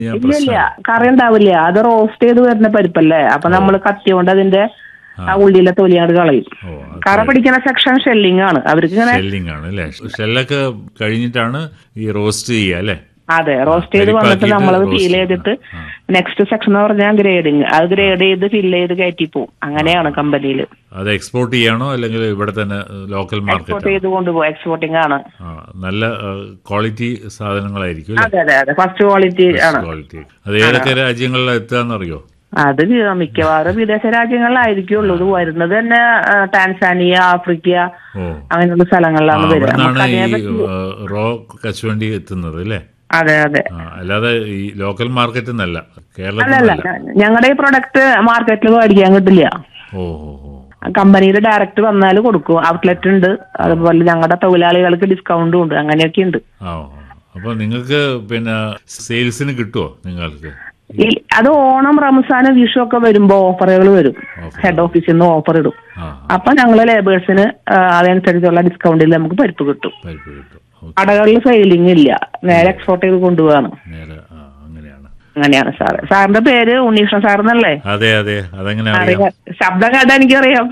ഞാൻ ഇല്ല ഇല്ല കറി ഉണ്ടാവില്ല അത് റോസ്റ്റ് ചെയ്ത് വരുന്ന പരിപ്പല്ലേ അപ്പൊ നമ്മൾ കത്തി കൊണ്ട് അതിന്റെ ആ ഉള്ളിലെ തൊലിയാട് കളയും ഓ കറ പിടിക്കുന്ന സെക്ഷൻ ഷെല്ലിംഗ് ആണ് അവർക്ക് ഇങ്ങനെ ഷെല്ലിംഗ് ആണ് അല്ലേ ഷെല്ലൊക്കെ കഴിഞ്ഞിട്ടാണ് ഈ റോസ്റ്റ് ചെയ്യുക അല്ലേ അതെ റോസ്റ്റ് ചെയ്ത് വന്നിട്ട് പരിപ്പാക്കിയിട്ട് നമ്മളത് roast ഫീൽ ചെയ്ത്. ചെയ്തിട്ട് ആ. നെക്സ്റ്റ് സെക്ഷൻ എന്ന് പറഞ്ഞാൽ ഗ്രേഡിങ് അത് ഗ്രേഡ് ചെയ്ത് ഫില്ല് ചെയ്ത് കയറ്റി പോവും അങ്ങനെയാണ് കമ്പനിയിൽ അത് എക്സ്പോർട്ട് ചെയ്യാണോ അല്ലെങ്കിൽ ഇവിടെ തന്നെ ലോക്കൽ എക്സ്പോർട്ട് മാർക്കറ്റ് ചെയ്ത് കൊണ്ടുപോകും എക്സ്പോർട്ടിംഗ് ആണ് നല്ല ക്വാളിറ്റി സാധനങ്ങളായിരിക്കും അല്ലേ അതെ അതെ അതെ ഫസ്റ്റ് ക്വാളിറ്റി ആണ് ക്വാളിറ്റി അത് ഏതൊക്കെ രാജ്യങ്ങളിലാണ് എത്തുകയെന്നറിയോ അത് വി- മിക്കവാറും വിദേശ രാജ്യങ്ങളിലായിരിക്കുള്ളൂ ഇത് വരുന്നത് തന്നെ ആ, ടാൻസാനിയ ആഫ്രിക്ക ഓ അങ്ങനെയുള്ള സ്ഥലങ്ങളിലാണ് വരിക അവിടുന്നാണ് നമുക്ക് ഈ അതിനെപ്പറ്റി റോ കശുവണ്ടി എത്തുന്നത് അല്ലേ അതെ അതെ ആ, അല്ലാതെ ഈ ലോക്കൽ മാർക്കറ്റിൽ നിന്നല്ല കേരളത്തിൽ അല്ലല്ല നിന്നല്ല ഞങ്ങളുടെ ഈ പ്രൊഡക്റ്റ് മാർക്കറ്റിൽ മേടിക്കാൻ കിട്ടില്ല ഓ ഓ ഓ കമ്പനിയിൽ ഡയറക്റ്റ് വന്നാൽ കൊടുക്കും ഔട്ട്ലെറ്റ് ഉണ്ട് അതുപോലെ ഞങ്ങളുടെ തൊഴിലാളികൾക്ക് ഡിസ്കൗണ്ടും ഉണ്ട് അങ്ങനെയൊക്കെ ഉണ്ട് ആ ഓ. അപ്പൊ നിങ്ങൾക്ക് പിന്നെ സെയിൽസിന് കിട്ടുമോ നിങ്ങൾക്ക് ഈ അത് ഓണം റംസാൻ വിഷു ഒക്കെ വരുമ്പോ ഓഫറുകൾ വരും Offer. ഹെഡ് ഓഫീസിൽ നിന്ന് ഓഫർ ഇടും ആ അപ്പൊ ഞങ്ങള് ലേബേഴ്സിന് അതനുസരിച്ചുള്ള ഡിസ്കൗണ്ടിൽ നമുക്ക് പരിപ്പ് കിട്ടും പരിപ്പ് കിട്ടും ഓ, കടകളിൽ സെയിലിംഗ് ഇല്ല നേരെ എക്സ്പോർട്ട് ചെയ്ത് കൊണ്ടുപോവാണ് നേരെ ആ അങ്ങനെയാണ് അങ്ങനെയാണ് സാറ് സാറിന്റെ പേര് ഉണ്ണീഷ്ണൻ സാറെന്നല്ലേ അതെ അതെ അതെങ്ങനെ അറിയാം അറിയാം ശബ്ദം കേട്ടാ എനിക്കറിയാം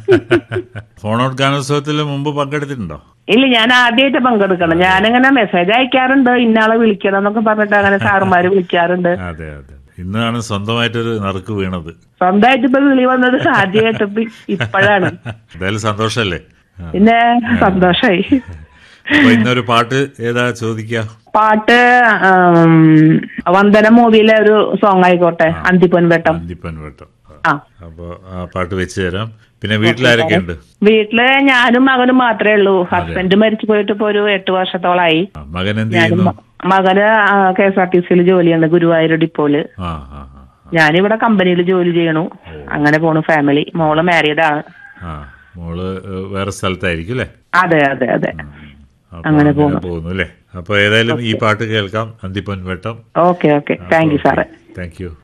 ഫോൺ ഔട്ട് ഗാനോത്സവത്തിൽ മുമ്പ് പങ്കെടുത്തിട്ടുണ്ടോ ഇല്ല ഞാൻ ആദ്യമായിട്ട് പങ്കെടുക്കണം ഞാനിങ്ങനെ മെസ്സേജ് അയക്കാറുണ്ട് ഇന്നാളെ വിളിക്കണം എന്നൊക്കെ പറഞ്ഞിട്ട് അങ്ങനെ സാറുമാര് വിളിക്കാറുണ്ട് അതെ അതെ ഇന്നാണ് സ്വന്തമായിട്ടൊരു നറുക്ക് വീണത് സ്വന്തമായിട്ട് ഇപ്പൊ വിളി വന്നത് ആദ്യമായിട്ട് ഇപ്പൊ ഇപ്പോഴാണ് എന്തായാലും സന്തോഷല്ലേ ആ. പിന്നെ സന്തോഷായി അപ്പൊ ഇന്നൊരു പാട്ട് ഏതാ ചോദിക്ക പാട്ട് ആം, വന്ദന മൂവിയിലെ ഒരു സോങ് ആയിക്കോട്ടെ അന്തിപ്പൊൻവെട്ടം അന്തിപ്പൻ വട്ടം ആ അപ്പൊ ആ പാട്ട് വെച്ച് തരാം പിന്നെ വീട്ടിലാരൊക്കെ ഉണ്ട് വീട്ടില് ഞാനും മകനും മാത്രമേ ഉള്ളൂ ഹസ്ബൻഡ് മരിച്ചു പോയിട്ട് ഇപ്പൊ ഒരു എട്ട് വർഷത്തോളായി മകൻ എന്ത് ഞാനും ചെയ്യുന്നു മ- മകന് കെ എസ് ആർ ടി സിയിൽ ജോലിയുണ്ട് ഗുരുവായൂർ ഡിപ്പോയില് ആ ആ ആ ഞാനിവിടെ കമ്പനിയിൽ ജോലി ചെയ്യണു അങ്ങനെ പോണു ഫാമിലി മോള് മാരീഡ് ആണ് ആ മോള് ഏഹ്, വേറെ സ്ഥലത്തായിരിക്കും അല്ലേ അതെ അതെ അതെ അപ്പൊ അങ്ങനെ പോകുന്നു അല്ലേ അപ്പൊ ഏതായാലും ഈ പാട്ട് കേൾക്കാം അന്തിപ്പൻ വെട്ടം ഓക്കെ ഓക്കെ താങ്ക് യു സാറേ താങ്ക് യു